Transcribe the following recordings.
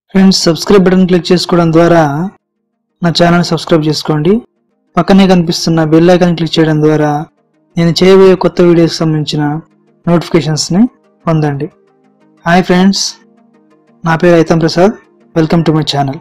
friends subscribe button click చేసుకోవడం ద్వారా నా ఛానల్ సబ్స్క్రైబ్ చేసుకోండి పక్కనే కనిపిస్తున్న బెల్ ఐకాన్ క్లిక్ చేయడం ద్వారా నేను చేయబోయే కొత్త వీడియోకి సంబంధించిన నోటిఫికేషన్స్ని పొందండి హాయ్ ఫ్రెండ్స్ నా పేరు Aitham Prasad welcome to my channel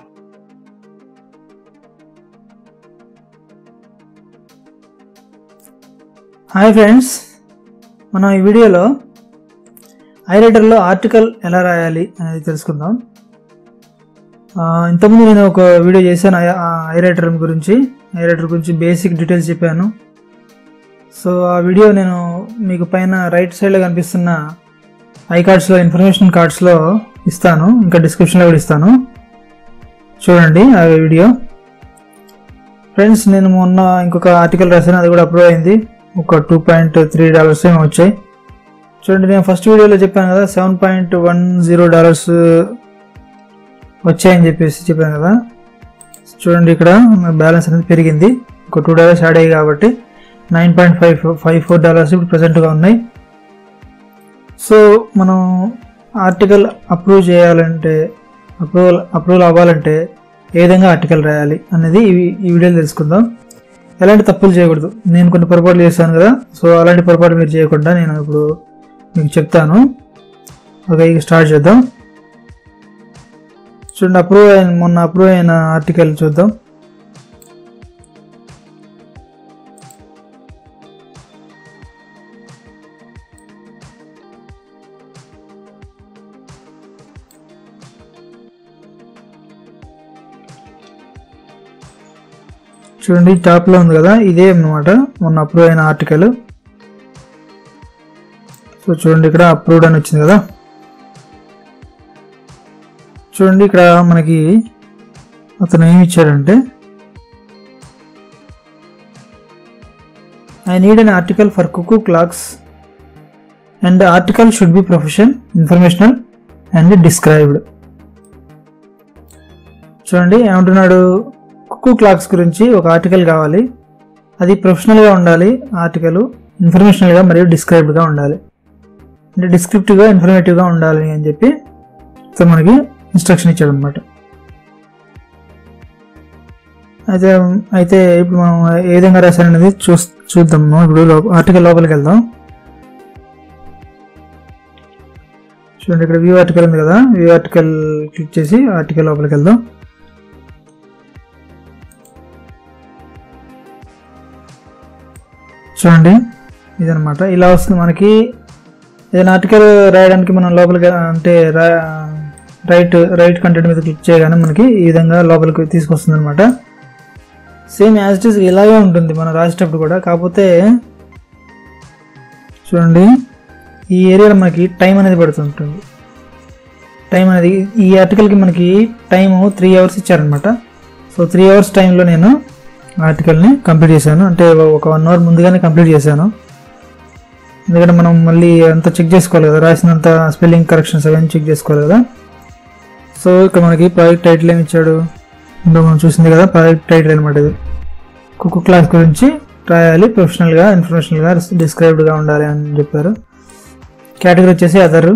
hi friends మనం ఈ వీడియోలో ఐరైటర్లో ఆర్టికల్ ఎలా రాయాలి అనేది తెలుసుకుందాం ఆ, ఇంతకుముందు నేను ఒక వీడియో చేశాను ఐ- ఆ ఐరైటర్ గురించి ఐరైటర్ గురించి బేసిక్ డీటెయిల్స్ చెప్పాను సో ఆ వీడియో నేను మీకు పైన రైట్ సైడ్లో కనిపిస్తున్న ఐ కార్డ్స్లో ఇన్ఫర్మేషన్ కార్డ్స్లో ఇస్తాను ఇంకా డిస్క్రిప్షన్లో కూడా ఇస్తాను చూడండి ఆ వీడియో ఫ్రెండ్స్ నేను మొన్న ఇంకొక ఆర్టికల్ రాశాను అది కూడా అప్రూవ్ అయింది ఒక టూ పాయింట్ త్రీ డాలర్స్ ఏమో వచ్చాయి చూడండి నేను ఫస్ట్ వీడియోలో చెప్పాను కదా seven point one zero dollars వచ్చాయని చెప్పేసి చెప్పాను కదా చూడండి ఇక్కడ బ్యాలెన్స్ అనేది పెరిగింది ఒక టూ డాలర్స్ యాడ్ అయ్యాయి కాబట్టి nine point five five four dollars ఇప్పుడు ప్రజెంట్గా ఉన్నాయి సో మనం ఆర్టికల్ అప్రూవ్ చేయాలంటే అప్రూవల్ అప్రూవల్ అవ్వాలంటే ఏ విధంగా ఆర్టికల్ రాయాలి అనేది ఈ ఈ వీడియోలో తెలుసుకుందాం ఎలాంటి తప్పులు చేయకూడదు నేను కొన్ని పొరపాట్లు చేశాను కదా సో అలాంటి పొరపాటు మీరు చేయకుండా నేను ఇప్పుడు మీకు చెప్తాను ఓకే ఇక స్టార్ట్ చేద్దాం చూడండి అప్రూవ్ అయిన మొన్న అప్రూవ్ అయిన ఆర్టికల్ చూద్దాం చూడండి టాప్ లో ఉంది కదా ఇదే అన్నమాట మొన్న అప్రూవ్ అయిన ఆర్టికల్ సో చూడండి ఇక్కడ అప్రూవ్డ్ అని వచ్చింది కదా చూడండి ఇక్కడ మనకి అతను ఏమి ఇచ్చాడంటే I need an article for cuckoo clocks and article should be profession informational and described చూడండి ఏమంటున్నాడు కుకు క్లాక్స్ గురించి ఒక ఆర్టికల్ కావాలి అది ప్రొఫెషనల్గా ఉండాలి ఆర్టికల్ ఇన్ఫర్మేషనల్గా మరియు డిస్క్రైబ్డ్గా ఉండాలి అంటే డిస్క్రిప్టివ్గా ఇన్ఫర్మేటివ్గా ఉండాలి అని చెప్పి సో మనకి ఇన్స్ట్రక్షన్ ఇచ్చాడు అనమాట అయితే అయితే ఇప్పుడు మనం ఏ విధంగా రాశారనేది చూ చూద్దాము ఇప్పుడు ఆర్టికల్ లోపలికి వెళ్దాం చూడండి ఇక్కడ వ్యూ ఆర్టికల్ ఉంది కదా వ్యూ ఆర్టికల్ క్లిక్ చేసి ఆర్టికల్ లోపలికి వెళ్దాం చూడండి ఇదనమాట ఇలా వస్తుంది మనకి ఏదైనా ఆర్టికల్ రాయడానికి మనం లోపలికి అంటే రా- రైట్ రైట్ కంటెంట్ మీద క్లిక్ చేయగానే మనకి ఈ విధంగా లోపలికి తీసుకొస్తుంది అనమాట సేమ్ యాజ్ ఇట్ ఈస్ ఇలాగే ఉంటుంది మనం రాసేటప్పుడు కూడా కాకపోతే చూడండి ఈ ఏరియాలో మనకి టైం అనేది పడుతుంటుంది టైం అనేది ఈ ఆర్టికల్కి మనకి టైం త్రీ అవర్స్ ఇచ్చారనమాట సో త్రీ అవర్స్ టైంలో నేను ఆర్టికల్ని కంప్లీట్ చేశాను అంటే ఒక వన్ అవర్ ముందుగానే కంప్లీట్ చేశాను ఎందుకంటే మనం మళ్ళీ అంతా చెక్ చేసుకోవాలి కదా రాసినంత స్పెల్లింగ్ కరెక్షన్స్ అవన్నీ చెక్ చేసుకోవాలి కదా సో ఇక్కడ మనకి ప్రాజెక్ట్ టైటిల్ ఏమి ఇచ్చాడు ఇందులో మనం చూసింది కదా ప్రాజెక్ట్ టైటిల్ అనమాట ఇది కుక్కు క్లాస్ గురించి రాయాలి ప్రొఫెషనల్గా ఇన్ఫర్మేషనల్గా డిస్క్రైబ్డ్గా ఉండాలి అని చెప్పారు కేటగిరీ వచ్చేసి అదర్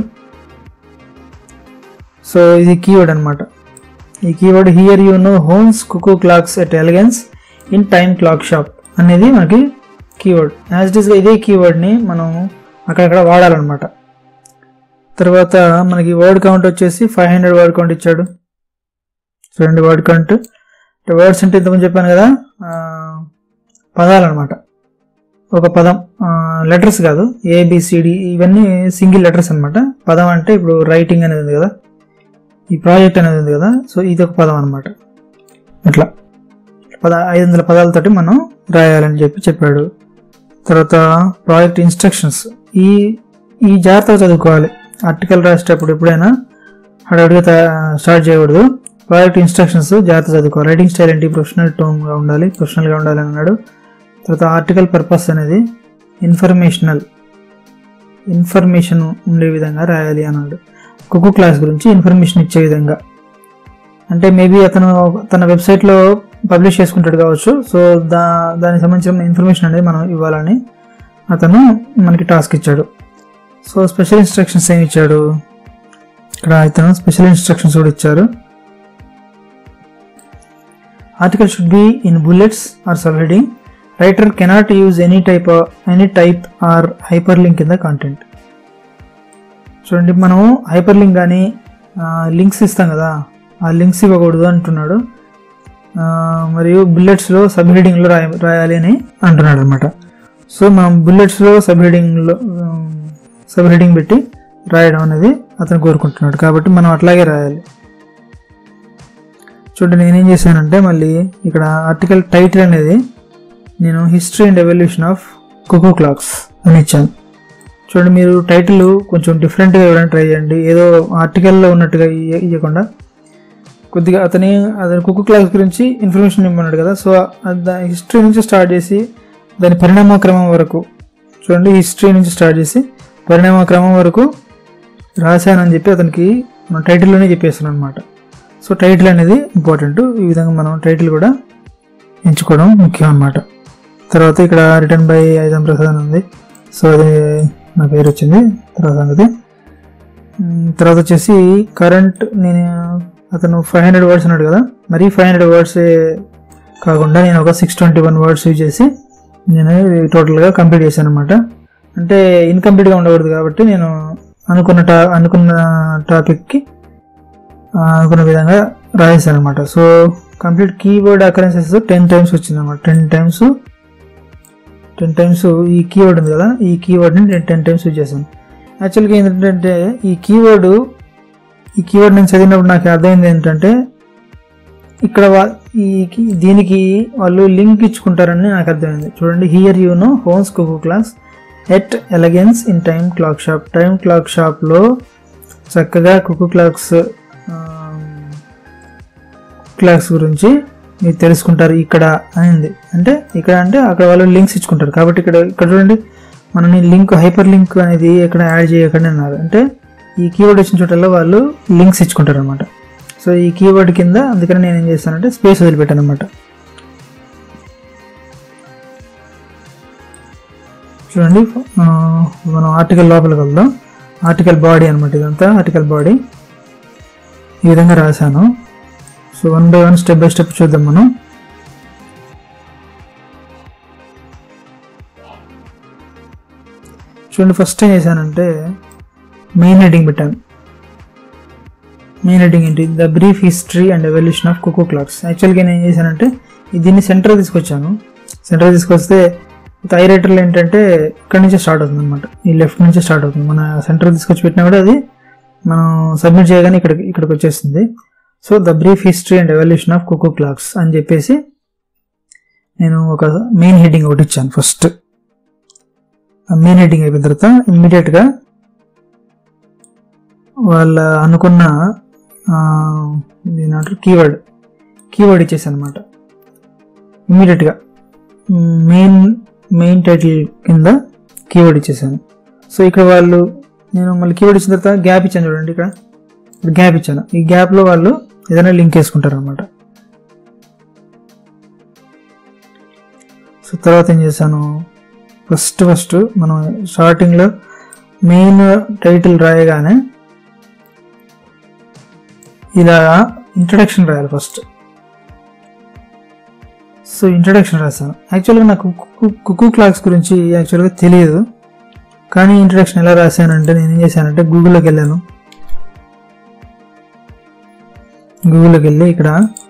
సో ఇది కీవర్డ్ అనమాట ఈ keyword here you know homes cuckoo clocks at elegance in time clock shop అనేది మనకి కీవర్డ్ యాజ్ ఇట్ ఈస్ ఇదే కీవర్డ్ని మనం అక్కడక్కడ వాడాలన్నమాట తర్వాత మనకి వర్డ్ కౌంట్ వచ్చేసి ఫైవ్ హండ్రెడ్ వర్డ్ కౌంట్ ఇచ్చాడు చూడండి వర్డ్ కౌంట్ వర్డ్స్ అంటే ఇంతకుముందు చెప్పాను కదా పదాలు అనమాట ఒక పదం లెటర్స్ కాదు ఏబిసిడి ఇవన్నీ సింగిల్ లెటర్స్ అనమాట పదం అంటే ఇప్పుడు రైటింగ్ అనేది ఉంది కదా ఈ ప్రాజెక్ట్ అనేది ఉంది కదా సో ఇది ఒక పదం అనమాట ఇట్లా పద ఐదు వందల పదాలతోటి మనం రాయాలని చెప్పి చెప్పాడు తర్వాత ప్రాజెక్ట్ ఇన్స్ట్రక్షన్స్ ఈ ఈ జాగ్రత్తగా చదువుకోవాలి ఆర్టికల్ రాసేటప్పుడు ఎప్పుడైనా హడావిడిగా తయా- స్టార్ట్ చేయకూడదు ప్రాజెక్ట్ ఇన్స్ట్రక్షన్స్ జాగ్రత్త చదువుకోవాలి రైటింగ్ స్టైల్ ఏంటి ప్రొఫెషనల్ టోన్గా ఉండాలి ప్రొఫెషనల్గా ఉండాలి అని అన్నాడు తర్వాత ఆర్టికల్ పర్పస్ అనేది ఇన్ఫర్మేషనల్ ఇన్ఫర్మేషన్ ఉండే విధంగా రాయాలి అన్నాడు కుకు క్లాస్ గురించి ఇన్ఫర్మేషన్ ఇచ్చే విధంగా అంటే మేబీ అతను తన వెబ్సైట్లో పబ్లిష్ చేసుకుంటాడు కావచ్చు సో దా దానికి సంబంధించిన ఇన్ఫర్మేషన్ అనేది మనం ఇవ్వాలని అతను మనకి టాస్క్ ఇచ్చాడు సో స్పెషల్ ఇన్స్ట్రక్షన్స్ ఏమి ఇచ్చాడు ఇక్కడ ఇతను స్పెషల్ ఇన్స్ట్రక్షన్స్ కూడా ఇచ్చారు article should be in bullets or subheading writer cannot use any type any type or hyperlink in the content చూడండి మనము హైపర్ లింక్ కానీ లింక్స్ ఇస్తాం కదా ఆ లింక్స్ ఇవ్వకూడదు అంటున్నాడు ఆ, మరియు బుల్లెట్స్లో సబ్ హెడింగ్లో రాయ రాయాలి అని అంటున్నాడు అనమాట సో మనం బుల్లెట్స్లో సబ్ హెడింగ్లో సబ్ హెడింగ్ పెట్టి రాయడం అనేది అతను కోరుకుంటున్నాడు కాబట్టి మనం అట్లాగే రాయాలి చూడండి నేనేం చేశానంటే మళ్ళీ ఇక్కడ ఆర్టికల్ టైటిల్ అనేది నేను history and evolution of cuckoo clocks అని ఇచ్చాను చూడండి మీరు టైటిల్ కొంచెం డిఫరెంట్గా ఇవ్వడానికి ట్రై చేయండి ఏదో ఆర్టికల్లో ఉన్నట్టుగా ఇయ్య- ఇవ్వకుండా కొద్దిగా అతని అతని కుక్కు క్లాస్ గురించి ఇన్ఫర్మేషన్ ఇవ్వమన్నాడు కదా సో దాని హిస్టరీ నుంచి స్టార్ట్ చేసి దాని పరిణామ క్రమం వరకు చూడండి హిస్టరీ నుంచి స్టార్ట్ చేసి పరిణామ క్రమం వరకు రాశానని చెప్పి అతనికి మన టైటిల్లోనే చెప్పేస్తున్నాను అనమాట సో టైటిల్ అనేది ఇంపార్టెంట్ ఈ విధంగా మనం టైటిల్ కూడా ఎంచుకోవడం ముఖ్యం అన్నమాట తర్వాత ఇక్కడ రిటర్న్ బై ఐదం ప్రసాద్ అని ఉంది సో అది నా పేరు వచ్చింది తర్వాత సంగతి మ్, తర్వాత వచ్చేసి కరెంట్ నేను అతను ఫైవ్ హండ్రెడ్ వర్డ్స్ అన్నాడు కదా మరి ఫైవ్ హండ్రెడ్ వర్డ్స్ కాకుండా నేను ఒక six twenty one words use చేసి నేను టోటల్గా కంప్లీట్ చేశాను అనమాట అంటే ఇన్కంప్లీట్గా ఉండకూడదు కాబట్టి నేను అనుకున్న టా అనుకున్న టాపిక్కి అనుకున్న విధంగా రాసేసాను అనమాట so complete keyboard occurrences ten times వచ్చింది అనమాట టెన్ టైమ్స్ టెన్ టైమ్స్ ఈ కీవర్డ్ ఉంది కదా ఈ కీవర్డ్ని నేను టెన్ టైమ్స్ యూజ్ చేశాను యాక్చువల్గా ఏంటంటే ఈ కీవర్డ్ ఈ కీవర్డ్ నేను చదివినప్పుడు నాకు అర్థమైంది ఏంటంటే ఇక్కడ వా- ఈ కి- దీనికి వాళ్ళు లింక్ ఇచ్చుకుంటారని నాకు అర్థమైంది చూడండి here you know homes cuckoo clocks at elegance in time clock shop time clock షాప్లో చక్కగా కుకు క్లాక్స్ క్లాక్స్ గురించి మీరు తెలుసుకుంటారు ఇక్కడ అనింది అంటే ఇక్కడ అంటే అక్కడ వాళ్ళు లింక్స్ ఇచ్చుకుంటారు కాబట్టి ఇక్కడ ఇక్కడ చూడండి మనం లింక్ హైపర్ లింక్ అనేది ఎక్కడ యాడ్ చేయకండి అన్నారు అంటే ఈ కీవర్డ్ వచ్చిన చోటల్లో వాళ్ళు లింక్స్ ఇచ్చుకుంటారు అనమాట సో ఈ కీవర్డ్ కింద అందుకని నేను ఏం చేస్తానంటే స్పేస్ వదిలిపెట్టాను అనమాట చూడండి ఆ, మనం ఆర్టికల్ లోపలికి వెళ్దాం ఆర్టికల్ బాడీ అనమాట ఇదంతా ఆర్టికల్ బాడీ ఈ విధంగా రాశాను so one by one step by step చూద్దాం మనం చూడండి ఫస్ట్ ఏం చేశానంటే మెయిన్ హెడ్డింగ్ పెట్టాను మెయిన్ హెడ్డింగ్ ఏంటి the brief history and evolution of cuckoo clocks యాక్చువల్గా నేను ఏం చేశానంటే ఇది దీన్ని సెంటర్ తీసుకొచ్చాను సెంటర్ తీసుకొస్తే థై రైటర్లో ఏంటంటే ఇక్కడ నుంచే స్టార్ట్ అవుతుంది అనమాట ఈ లెఫ్ట్ నుంచే స్టార్ట్ అవుతుంది మన సెంటర్ తీసుకొచ్చి పెట్టినా కూడా అది మనం సబ్మిట్ చేయగానే ఇక్కడికి ఇక్కడికి వచ్చేస్తుంది so the brief history and evolution of cuckoo clocks అని చెప్పేసి నేను ఒక మెయిన్ హెడ్డింగ్ ఒకటి ఇచ్చాను ఫస్ట్ ఆ మెయిన్ హెడ్డింగ్ అయిపోయిన తర్వాత ఇమ్మీడియట్గా వాళ్ళ అనుకున్న ఏమంటారు కీవర్డ్ కీవర్డ్ ఇచ్చేసాను అనమాట ఇమ్మీడియట్గా మెయిన్ మెయిన్ టైటిల్ కింద కీవర్డ్ ఇచ్చేసాను సో ఇక్కడ వాళ్ళు నేను మళ్ళీ కీవర్డ్ ఇచ్చిన తర్వాత గ్యాప్ ఇచ్చాను చూడండి ఇక్కడ ఇక్కడ గ్యాప్ ఇచ్చాను ఈ గ్యాప్లో వాళ్ళు ఏదైనా లింక్ వేసుకుంటారు అనమాట సో తర్వాత ఏం చేశాను ఫస్ట్ ఫస్ట్ మనం స్టార్టింగ్లో మెయిన్ టైటిల్ రాయగానే ఇలా ఇంట్రడక్షన్ రాయాలి ఫస్ట్ సో ఇంట్రడక్షన్ రాశాను యాక్చువల్గా నాకు కుక్కు క్లాక్స్ గురించి యాక్చువల్గా తెలియదు కానీ ఇంట్రడక్షన్ ఎలా రాశానంటే నేను ఏం చేశానంటే గూగుల్లోకి వెళ్ళాను గూగుల్లోకి వెళ్ళి ఇక్కడ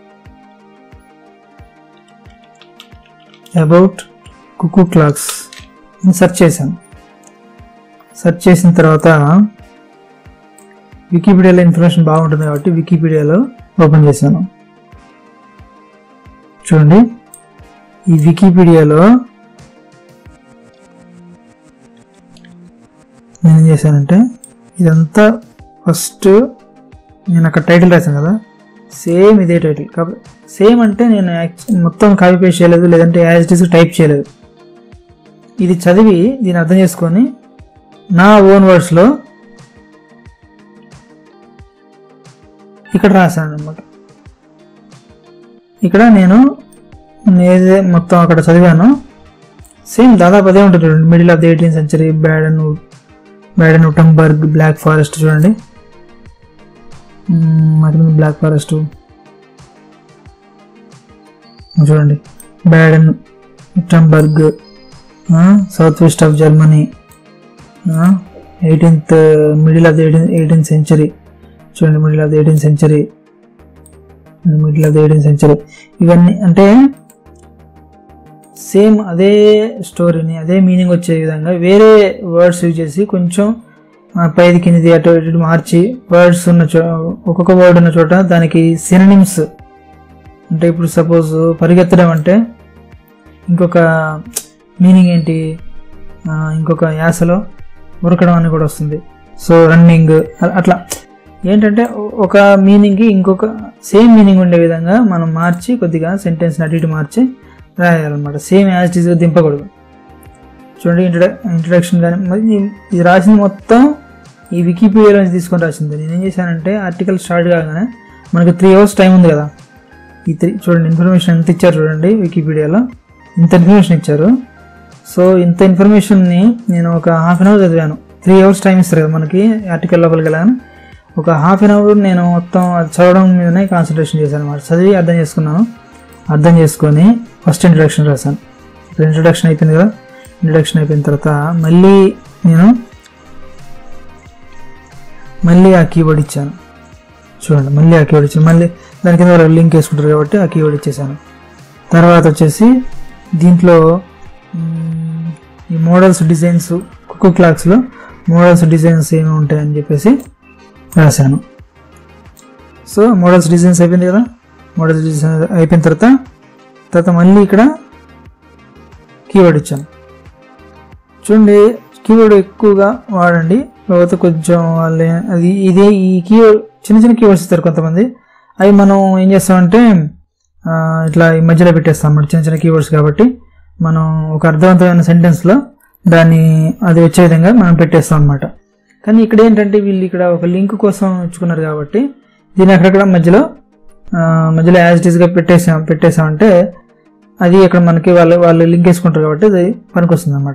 అబౌట్ కుక్కు క్లాక్స్ అని సెర్చ్ చేశాను సెర్చ్ చేసిన తర్వాత వికీపీడియాలో ఇన్ఫర్మేషన్ బాగుంటుంది కాబట్టి వికీపీడియాలో ఓపెన్ చేశాను చూడండి ఈ వికీపీడియాలో నేను ఏం చేశానంటే ఇదంతా ఫస్ట్ నేను అక్కడ టైటిల్ రాశాను కదా సేమ్ ఇదే టైటిల్ కాబట్టి సేమ్ అంటే నేను యాక్చు- మొత్తం కాపీ పేస్ట్ చేయలేదు లేదంటే యాజ్ ఇట్ ఈస్ టైప్ చేయలేదు ఇది చదివి దీన్ని అర్థం చేసుకొని నా ఓన్ వర్డ్స్లో ఇక్కడ రాశాను అనమాట ఇక్కడ నేను ఏదే మొత్తం అక్కడ చదివాను సేమ్ దాదాపు అదే ఉంటుంది చూడండి middle of the eighteen century Baden Baden Württemberg Black Forest చూడండి మ్మ్, మరి బ్లాక్ ఫారెస్ట్ చూడండి Baden Württemberg south west of Germany eighteenth middle of the eighteen eighteenth century చూడండి middle of the eighteenth century middle of the eighteenth century ఇవన్నీ అంటే same అదే స్టోరీని అదే మీనింగ్ వచ్చే విధంగా వేరే వర్డ్స్ యూజ్ చేసి కొంచెం ఆ, పైది కిందిది అటు ఇటు మార్చి వర్డ్స్ ఉన్న చో ఒక్కొక్క వర్డ్ ఉన్న చోట దానికి సిననిమ్స్ అంటే ఇప్పుడు సపోజ్ పరిగెత్తడం అంటే ఇంకొక మీనింగ్ ఏంటి ఆ, ఇంకొక యాసలో ఉరకడం అని కూడా వస్తుంది సో రన్నింగ్ అట్లా ఏంటంటే ఒ- ఒక మీనింగ్కి ఇంకొక సేమ్ మీనింగ్ ఉండే విధంగా మనం మార్చి కొద్దిగా సెంటెన్స్ అటు ఇటు మార్చి రాయాలన్నమాట సేమ్ యాజ్ ఇస్ దింపకూడదు చూడండి ఇంట్రడ ఇంట్రడక్షన్ కానీ మరి ఈ- ఇది రాసింది మొత్తం ఈ వికీపీడియాలో నుంచి తీసుకొని రాసింది నేను ఏం చేశానంటే ఆర్టికల్ స్టార్ట్ కాగానే మనకి త్రీ అవర్స్ టైం ఉంది కదా ఈ త్రీ చూడండి ఇన్ఫర్మేషన్ ఎంత ఇచ్చారు చూడండి వికీపీడియాలో ఇంత ఇన్ఫర్మేషన్ ఇచ్చారు సో ఇంత ఇన్ఫర్మేషన్ని నేను ఒక హాఫ్ అన్ అవర్ చదివాను త్రీ అవర్స్ టైం ఇస్తారు కదా మనకి ఆర్టికల్ లోపలికి వెళ్ళగానే ఒక హాఫ్ అన్ అవర్ నేను మొత్తం అది చదవడం మీదనే కాన్సన్ట్రేషన్ చేశాను అనమాట చదివి అర్థం చేసుకున్నాను అర్థం చేసుకొని ఫస్ట్ ఇంట్రడక్షన్ రాశాను ఇప్పుడు ఇంట్రడక్షన్ అయిపోయింది కదా ఇంట్రడక్షన్ అయిపోయిన తర్వాత మళ్ళీ నేను మళ్ళీ ఆ కీబోర్డ్ ఇచ్చాను చూడండి మళ్ళీ ఆ కీబోర్డ్ ఇచ్చాను మళ్ళీ దాని కింద వాళ్ళు లింక్ వేసుకుంటారు కాబట్టి ఆ కీబోర్డ్ ఇచ్చేసాను తర్వాత వచ్చేసి దీంట్లో మ్, ఈ మోడల్స్ డిజైన్స్ కుక్కు క్లాక్స్లో మోడల్స్ డిజైన్స్ ఏమి ఉంటాయని చెప్పేసి రాశాను సో మోడల్స్ డిజైన్స్ అయిపోయింది కదా మోడల్స్ డిజైన్స్ అయిపోయిన తర్వాత తర్వాత మళ్ళీ ఇక్కడ కీవర్డ్ ఇచ్చాను చూడండి కీవర్డ్ ఎక్కువగా వాడండి లేకపోతే కొంచెం వాళ్ళే అది ఇదే ఈ కీవర్డ్ చిన్న చిన్న కీవర్డ్స్ ఇస్తారు కొంతమంది అవి మనం ఏం చేస్తామంటే ఆ, ఇట్లా ఈ మధ్యలో పెట్టేస్తాం అన్నమాట చిన్న చిన్న కీవర్డ్స్ కాబట్టి మనం ఒక అర్థవంతమైన సెంటెన్స్లో దాన్ని అది వచ్చే విధంగా మనం పెట్టేస్తాం అనమాట కానీ ఇక్కడ ఏంటంటే వీళ్ళు ఇక్కడ ఒక లింక్ కోసం ఉంచుకున్నారు కాబట్టి దీన్ని అక్కడక్కడ మధ్యలో ఆ, మధ్యలో యాజ్ ఇట్ ఈస్గా పెట్టేసాం పెట్టేసామంటే అది ఇక్కడ మనకి వాళ్ళు వాళ్ళు లింక్ వేసుకుంటారు కాబట్టి అది పనికొస్తుంది అనమాట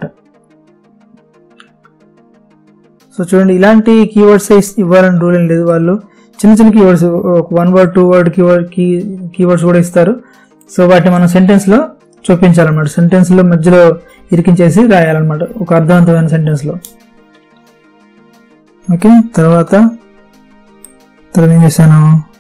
సో చూడండి ఇలాంటి కీవర్డ్స్ ఇవ్వాలని రూల్ ఏం లేదు వాళ్ళు చిన్న చిన్న కీవర్డ్స్ ఒక one word two word keyword key keywords కూడా ఇస్తారు సో వాటిని మనం సెంటెన్స్లో చూపించాలన్నమాట సెంటెన్స్లో మధ్యలో ఇరికించేసి రాయాలన్నమాట ఒక అర్థవంతమైన సెంటెన్స్లో ఓకే తర్వాత తర్వాత ఏం చేశాను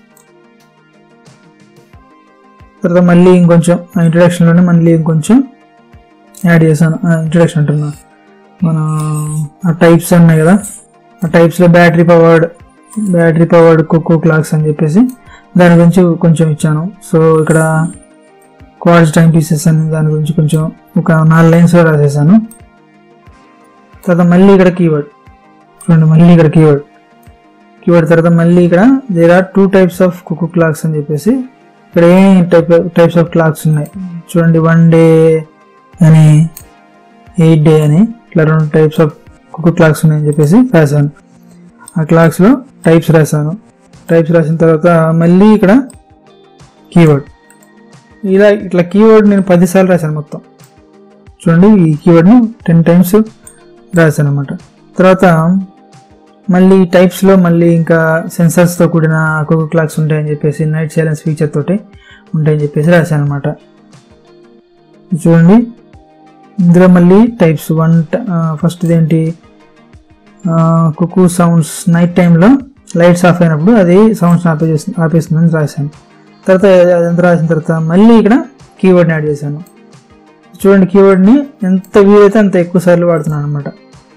తర్వాత మళ్ళీ ఇంకొంచెం ఆ ఇంట్రడక్షన్లోనే మళ్ళీ ఇంకొంచెం యాడ్ చేశాను ఇంట్రడక్షన్ అంటున్నా మన ఆ టైప్స్ ఉన్నాయి కదా ఆ టైప్స్లో battery powered battery powered cuckoo clocks అని చెప్పేసి దాని గురించి కొంచెం ఇచ్చాను సో ఇక్కడ క్వాడ్స్ టైం పీసెస్ అని దాని గురించి కొంచెం ఒక నాలుగు లైన్స్లో రాసేసాను తర్వాత మళ్ళీ ఇక్కడ కీవర్డ్ చూడండి మళ్ళీ ఇక్కడ కీవర్డ్ కీవర్డ్ తర్వాత మళ్ళీ ఇక్కడ there are two types of cuckoo clocks అని చెప్పేసి ఇక్కడ ఏ టైప్ టైప్స్ ఆఫ్ క్లాక్స్ ఉన్నాయి చూడండి వన్ డే అని ఎయిట్ డే అని ఇట్లా రెండు టైప్స్ ఆఫ్ కుక్కు క్లాక్స్ ఉన్నాయని చెప్పేసి రాశాను ఆ క్లాక్స్లో టైప్స్ రాశాను టైప్స్ రాసిన తర్వాత మళ్ళీ ఇక్కడ కీవర్డ్ ఇలా ఇట్లా కీవర్డ్ నేను పదిసార్లు రాశాను మొత్తం చూడండి ఈ కీవర్డ్ని టెన్ టైమ్స్ రాశాను అనమాట తర్వాత మళ్ళీ టైప్స్లో మళ్ళీ ఇంకా సెన్సర్స్తో కూడిన కుక్క క్లాక్స్ ఉంటాయని చెప్పేసి నైట్ సైలెన్స్ ఫీచర్ తోటి ఉంటాయని చెప్పేసి రాశాను అనమాట చూడండి ఇందులో మళ్ళీ టైప్స్ వన్ ఫస్ట్ ఏంటి కుకు సౌండ్స్ నైట్ టైంలో లైట్స్ ఆఫ్ అయినప్పుడు అది సౌండ్స్ ఆపేస్తుంది ఆపేస్తుందని రాశాను తర్వాత అదంతా రాసిన తర్వాత మళ్ళీ ఇక్కడ కీవర్డ్ని యాడ్ చేశాను చూడండి కీవర్డ్ని ఎంత వీలైతే అంత ఎక్కువ సార్లు వాడుతున్నాను అనమాట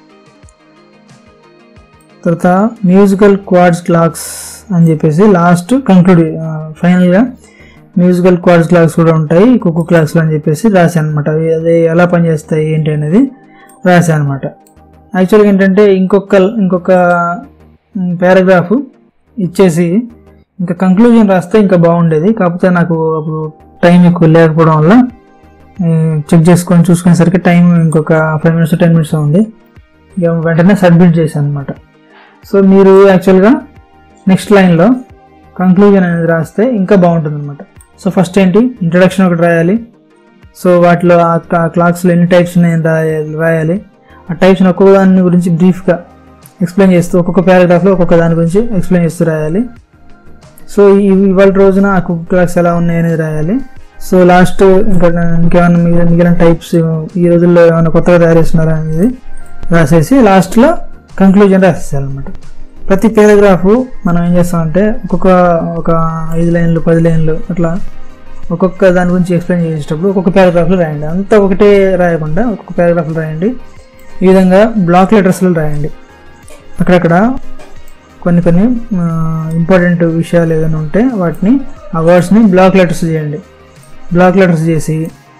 తర్వాత మ్యూజికల్ క్వాడ్స్ క్లాక్స్ అని చెప్పేసి లాస్ట్ కంక్లూడ్ ఫైనల్గా మ్యూజికల్ క్వాడ్స్ క్లాక్స్ కూడా ఉంటాయి కుక్కు క్లాక్స్లో అని చెప్పేసి రాశాను అనమాట అవి అది ఎలా పనిచేస్తాయి ఏంటి అనేది రాశాను అనమాట యాక్చువల్గా ఏంటంటే ఇంకొక ఇంకొక పారాగ్రాఫ్ ఇచ్చేసి ఇంకా కంక్లూజన్ రాస్తే ఇంకా బాగుండేది కాకపోతే నాకు అప్పుడు టైం ఎక్కువ లేకపోవడం వల్ల చెక్ చేసుకొని చూసుకునేసరికి టైం ఇంకొక ఫైవ్ మినిట్స్ టెన్ మినిట్స్ ఉంది ఇక వెంటనే సబ్మిట్ చేశాను అనమాట సో మీరు యాక్చువల్గా నెక్స్ట్ లైన్లో కంక్లూజన్ అనేది రాస్తే ఇంకా బాగుంటుంది అనమాట సో ఫస్ట్ ఏంటి ఇంట్రడక్షన్ ఒకటి రాయాలి సో వాటిలో ఆ క్లాక్స్లో ఎన్ని టైప్స్ ఉన్నాయని రాయాలి రాయాలి ఆ టైప్స్ని ఒక్కొక్క దాని గురించి బ్రీఫ్గా ఎక్స్ప్లెయిన్ చేస్తూ ఒక్కొక్క పారాగ్రాఫ్లో ఒక్కొక్క దాని గురించి ఎక్స్ప్లెయిన్ చేస్తూ రాయాలి సో ఈ- ఇవాళ రోజున ఆ కుక్ క్లాక్స్ ఎలా ఉన్నాయి అనేది రాయాలి సో లాస్ట్ ఇంకా ఇంకేమైనా మిగిలిన మిగిలిన టైప్స్ ఈ రోజుల్లో ఏమైనా కొత్తగా తయారు చేస్తున్నారా అనేది రాసేసి లాస్ట్లో కంక్లూజన్ రాసేయాలన్నమాట ప్రతి పారాగ్రాఫ్ మనం ఏం చేస్తామంటే ఒక్కొక్క ఒక ఐదు లైన్లు పది లైన్లు అట్లా ఒక్కొక్క దాని గురించి ఎక్స్ప్లెయిన్ చేసేటప్పుడు ఒక్కొక్క పారాగ్రాఫ్లో రాయండి అంతా ఒకటే రాయకుండా ఒక్కొక్క పారాగ్రాఫ్లో రాయండి ఈ విధంగా బ్లాక్ లెటర్స్లో రాయండి అక్కడక్కడ కొన్ని కొన్ని ఇంపార్టెంట్ విషయాలు ఏదైనా ఉంటే వాటిని ఆ వర్డ్స్ని బ్లాక్ లెటర్స్ చేయండి బ్లాక్ లెటర్స్ చేసి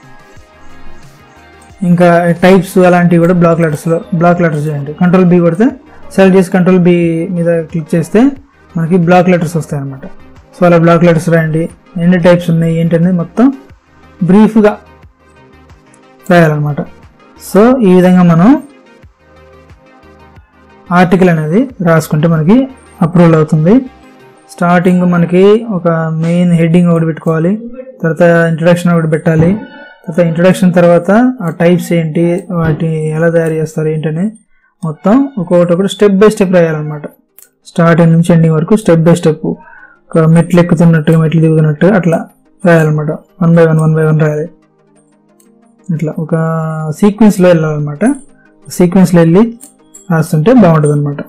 ఇంకా టైప్స్ అలాంటివి కూడా బ్లాక్ లెటర్స్లో బ్లాక్ లెటర్స్ చేయండి కంట్రోల్ బి కొడితే సెలెక్ట్ చేసి కంట్రోల్ బి మీద క్లిక్ చేస్తే మనకి బ్లాక్ లెటర్స్ వస్తాయి అన్నమాట సో అలా బ్లాక్ లెటర్స్ రాయండి ఎన్ని టైప్స్ ఉన్నాయి ఏంటి అనేది మొత్తం బ్రీఫ్గా రాయాలన్నమాట సో ఈ విధంగా మనం ఆర్టికల్ అనేది రాసుకుంటే మనకి అప్రూవల్ అవుతుంది స్టార్టింగ్ మనకి ఒక మెయిన్ హెడ్డింగ్ ఒకటి పెట్టుకోవాలి తర్వాత ఇంట్రడక్షన్ ఒకటి పెట్టాలి తర్వాత ఇంట్రడక్షన్ తర్వాత ఆ టైప్స్ ఏంటి వాటి ఎలా తయారు చేస్తారు ఏంటని మొత్తం ఒక్కొక్కటి ఒకటి స్టెప్ బై స్టెప్ రాయాలన్నమాట స్టార్టింగ్ నుంచి ఎండింగ్ వరకు స్టెప్ బై స్టెప్ ఒక మెట్లు ఎక్కుతున్నట్టుగా మెట్లు దిగుతున్నట్టు అట్లా రాయాలన్నమాట one by one one by one రాయాలి ఇట్లా ఒక సీక్వెన్స్లో వెళ్ళాలన్నమాట సీక్వెన్స్లో వెళ్ళి రాస్తుంటే బాగుంటుంది అనమాట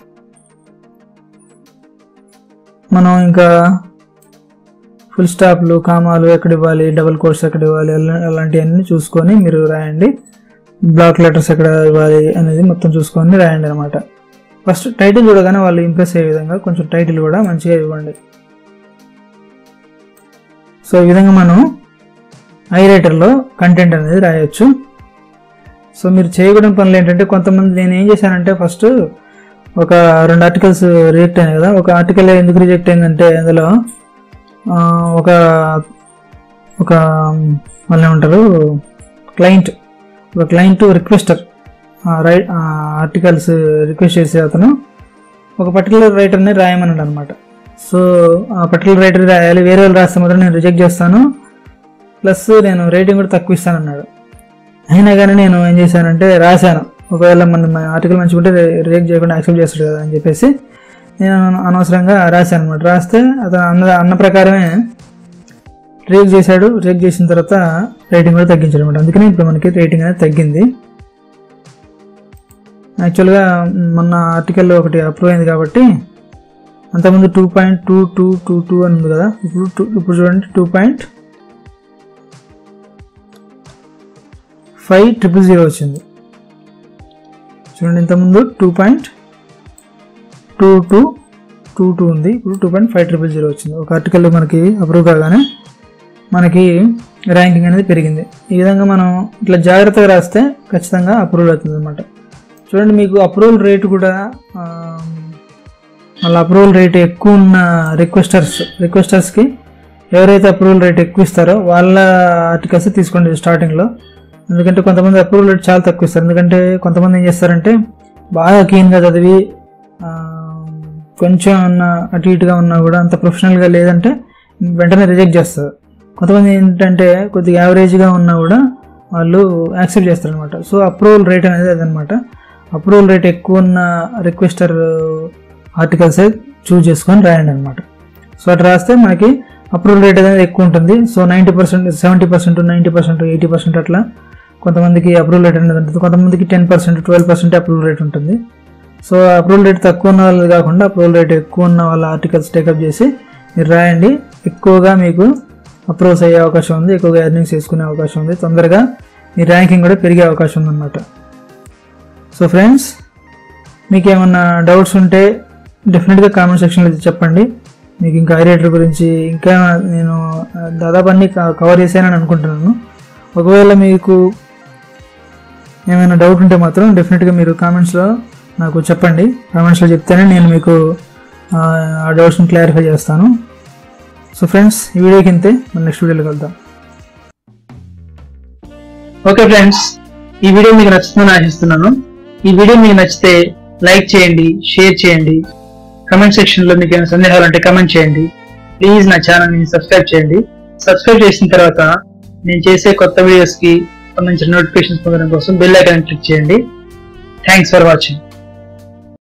మనం ఇంకా ఫుల్ స్టాప్లు కామాలు ఎక్కడ ఇవ్వాలి డబుల్ కోర్స్ ఎక్కడ ఇవ్వాలి అలా- అలాంటివన్నీ చూసుకొని మీరు రాయండి బ్లాక్ లెటర్స్ ఎక్కడ ఇవ్వాలి అనేది మొత్తం చూసుకొని రాయండి అనమాట ఫస్ట్ టైటిల్ చూడగానే వాళ్ళు ఇంప్రెస్ అయ్యే విధంగా కొంచెం టైటిల్ కూడా మంచిగా ఇవ్వండి సో ఈ విధంగా మనం ఐ రైటర్లో కంటెంట్ అనేది రాయొచ్చు సో మీరు చేయకూడని పనులు ఏంటంటే కొంతమంది నేను ఏం చేశానంటే ఫస్ట్ ఒక రెండు ఆర్టికల్స్ రిజెక్ట్ అయినాయి కదా ఒక ఆర్టికల్ ఎందుకు రిజెక్ట్ అయిందంటే అందులో ఆ, ఒక ఒక వాళ్ళు ఏమంటారు క్లయింట్ ఒక client requester right articles request చేసే అతను ఒక పర్టికులర్ రైటర్ని రాయమన్నాడు అనమాట సో ఆ పర్టికులర్ రైటర్ రాయాలి వేరే వాళ్ళు రాస్తే మాత్రం నేను రిజెక్ట్ చేస్తాను ప్లస్ నేను రేటింగ్ కూడా తక్కువ ఇస్తానన్నాడు అయినా కానీ నేను ఏం చేశానంటే రాశాను ఒకవేళ మన ఆర్టికల్ మంచిగా రిజెక్ట్ చేయకుండా యాక్సెప్ట్ చేస్తాడు కదా అని చెప్పేసి నేను అనవసరంగా రాశాను అనమాట రాస్తే అతను అన్న అన్న ప్రకారమే రిజెక్ట్ చేశాడు రిజెక్ట్ చేసిన తర్వాత రేటింగ్ కూడా తగ్గించాడు అనమాట అందుకని ఇప్పుడు మనకి రేటింగ్ అనేది తగ్గింది యాక్చువల్గా మొన్న ఆర్టికల్ ఒకటి అప్రూవ్ అయింది కాబట్టి అంతకుముందు two point two two two two అని ఉంది కదా ఇప్పుడు టూ ఇప్పుడు చూడండి two point five triple zero వచ్చింది చూడండి ఇంతకుముందు two point two two two two ఉంది ఇప్పుడు two point five triple zero వచ్చింది ఒక ఆర్టికల్ మనకి అప్రూవ్ కాగానే మనకి ర్యాంకింగ్ అనేది పెరిగింది ఈ విధంగా మనం ఇట్లా జాగ్రత్తగా రాస్తే ఖచ్చితంగా అప్రూవల్ అవుతుంది అనమాట చూడండి మీకు అప్రూవల్ రేట్ కూడా ఆ, వాళ్ళ అప్రూవల్ రేట్ ఎక్కువ ఉన్న రిక్వెస్టర్స్ రిక్వెస్టర్స్కి ఎవరైతే అప్రూవల్ రేట్ ఎక్కువ ఇస్తారో వాళ్ళ ఆర్టికల్స్ తీసుకోండి స్టార్టింగ్లో ఎందుకంటే కొంతమంది అప్రూవల్ రేట్ చాలా తక్కువ ఇస్తారు ఎందుకంటే కొంతమంది ఏం చేస్తారంటే బాగా క్లీన్గా చదివి ఆ, కొంచెం ఉన్న అటు ఇటుగా ఉన్నా కూడా అంత ప్రొఫెషనల్గా లేదంటే వెంటనే రిజెక్ట్ చేస్తారు కొంతమంది ఏంటంటే కొద్దిగా యావరేజ్గా ఉన్నా కూడా వాళ్ళు యాక్సెప్ట్ చేస్తారు అనమాట సో అప్రూవల్ రేట్ అనేది అదనమాట అప్రూవల్ రేట్ ఎక్కువ ఉన్న రిక్వెస్టర్ ఆర్టికల్స్ చూజ్ చేసుకొని రాయండి అనమాట సో అట్లా రాస్తే మనకి అప్రూవల్ రేట్ అనేది ఎక్కువ ఉంటుంది so ninety percent seventy percent ninety percent eighty percent అట్లా కొంతమందికి అప్రూవల్ రేట్ అనేది ఉంటుంది కొంతమందికి ten percent twelve percent approval rate ఉంటుంది సో అప్రూవల్ రేట్ తక్కువ ఉన్న వాళ్ళు కాకుండా అప్రూవల్ రేట్ ఎక్కువ ఉన్న వాళ్ళ ఆర్టికల్స్ టేకప్ చేసి మీరు రాయండి ఎక్కువగా మీకు అప్రూవ్స్ అయ్యే అవకాశం ఉంది ఎక్కువగా ఎర్నింగ్స్ చేసుకునే అవకాశం ఉంది తొందరగా మీ ర్యాంకింగ్ కూడా పెరిగే అవకాశం ఉందన్నమాట సో ఫ్రెండ్స్ మీకు ఏమన్నా డౌట్స్ ఉంటే డెఫినెట్గా కామెంట్ సెక్షన్లో చెప్పండి మీకు ఇంకా ఐరేటర్ గురించి ఇంకా నేను ఆ, దాదాపు అన్ని క- కవర్ చేశానని అనుకుంటున్నాను ఒకవేళ మీకు ఏమైనా డౌట్ ఉంటే మాత్రం డెఫినెట్గా మీరు కామెంట్స్లో నాకు చెప్పండి కామెంట్స్లో చెప్తేనే నేను మీకు ఆ, ఆ డౌట్స్ని క్లారిఫై చేస్తాను సో ఫ్రెండ్స్ ఈ వీడియోకి ఇంతే మన నెక్స్ట్ వీడియోలో కలుద్దాం ఓకే ఫ్రెండ్స్ ఈ వీడియో మీకు నచ్చుతుందని ఆశిస్తున్నాను ఈ వీడియో మీకు నచ్చితే లైక్ చేయండి షేర్ చేయండి కమెంట్ సెక్షన్ లో మీకు ఏమైనా సందేహాలు ఉంటే కమెంట్ చేయండి ప్లీజ్ నా ఛానల్ ని సబ్స్క్రైబ్ చేయండి సబ్స్క్రైబ్ చేసిన తర్వాత నేను చేసే కొత్త వీడియోస్ కి సంబంధించిన నోటిఫికేషన్స్ పొందడం కోసం బెల్ ఐకాన్ క్లిక్ చేయండి థ్యాంక్స్ ఫర్ వాచింగ్